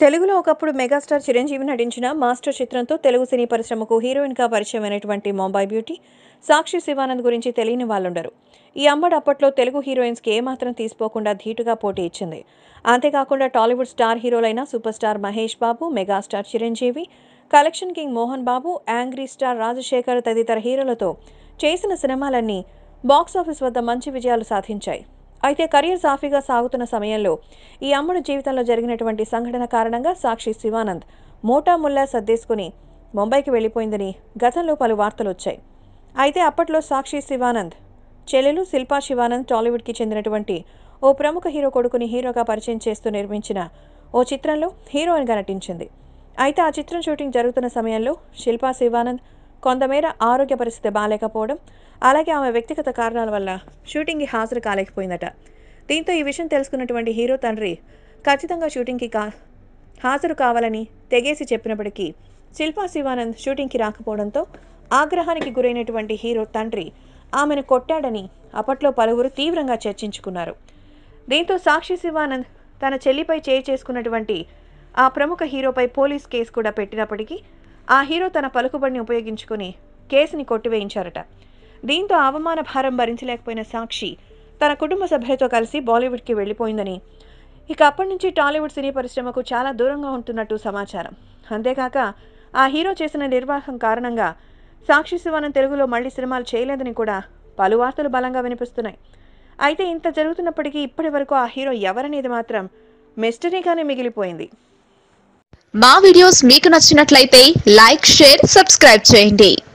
తెలుగులో ఒకప్పుడు మెగాస్టార్ చిరంజీవి నటించిన మాస్టర్ చిత్రంతో తెలుగు సినీ పరిశ్రమకు హీరోయిన్గా పరిచయమైనటువంటి ముంబై బ్యూటీ సాక్షి శివానంద్ గురించి తెలియని వాళ్ళుండరు ఈ అమ్మడు అప్పట్లో తెలుగు హీరోయిన్స్కి ఏమాత్రం తీసిపోకుండా ధీటుగా పోటీ ఇచ్చింది అంతేకాకుండా టాలీవుడ్ స్టార్ హీరోలైన super star Mahesh Babu megastar Chiranjeevi collection king Mohan Babu angry star Rajasekhar తదితర హీరోలతో చేసిన సినిమాలన్నీ బాక్సాఫీస్ వద్ద మంచి విజయాలు సాధించాయి అయితే కెరీర్ సాఫీగా సాగుతున్న సమయంలో ఈ అమ్మడు జీవితంలో జరిగినటువంటి సంఘటన కారణంగా సాక్షి శివానంద్ మోటా ముల్లా సర్దేసుకుని ముంబైకి వెళ్ళిపోయిందని గతంలో పలు వార్తలు వచ్చాయి అయితే అప్పట్లో సాక్షి శివానంద్ చెల్లెలు శిల్పా శివానంద్ టాలీవుడ్కి చెందినటువంటి ఓ ప్రముఖ హీరో కొడుకుని హీరోగా పరిచయం చేస్తూ నిర్మించిన ఓ చిత్రంలో హీరోయిన్గా నటించింది అయితే ఆ చిత్రం షూటింగ్ జరుగుతున్న సమయంలో శిల్పా శివానంద్ కొంతమేర ఆరోగ్య పరిస్థితి బాగాలేకపోవడం అలాగే ఆమె వ్యక్తిగత కారణాల వల్ల షూటింగ్కి హాజరు కాలేకపోయిందట దీంతో ఈ విషయం తెలుసుకున్నటువంటి హీరో తండ్రి ఖచ్చితంగా షూటింగ్కి కా హాజరు కావాలని తెగేసి చెప్పినప్పటికీ శిల్పా శివానంద్ షూటింగ్కి రాకపోవడంతో ఆగ్రహానికి గురైనటువంటి హీరో తండ్రి ఆమెను కొట్టాడని అప్పట్లో పలువురు తీవ్రంగా చర్చించుకున్నారు దీంతో సాక్షి శివానంద్ తన చెల్లిపై చేయి చేసుకున్నటువంటి ఆ ప్రముఖ హీరోపై పోలీస్ కేసు కూడా పెట్టినప్పటికీ ఆ హీరో తన పలుకుబడిని ఉపయోగించుకుని కేసుని కొట్టివేయించారట దీంతో అవమాన భారం భరించలేకపోయిన సాక్షి తన కుటుంబ సభ్యులతో కలిసి బాలీవుడ్కి వెళ్ళిపోయిందని ఇక అప్పటి నుంచి టాలీవుడ్ సినీ పరిశ్రమకు చాలా దూరంగా ఉంటున్నట్టు సమాచారం అంతేకాక ఆ హీరో చేసిన నిర్వాహం కారణంగా సాక్షి శివానంద్ తెలుగులో మళ్ళీ సినిమాలు చేయలేదని కూడా పలు వార్తలు బలంగా వినిపిస్తున్నాయి అయితే ఇంత జరుగుతున్నప్పటికీ ఇప్పటి వరకు ఆ హీరో ఎవరనేది మాత్రం మిస్టరీగానే మిగిలిపోయింది మా వీడియోస్ మీకు నచ్చినట్లయితే లైక్ షేర్ సబ్స్క్రైబ్ చేయండి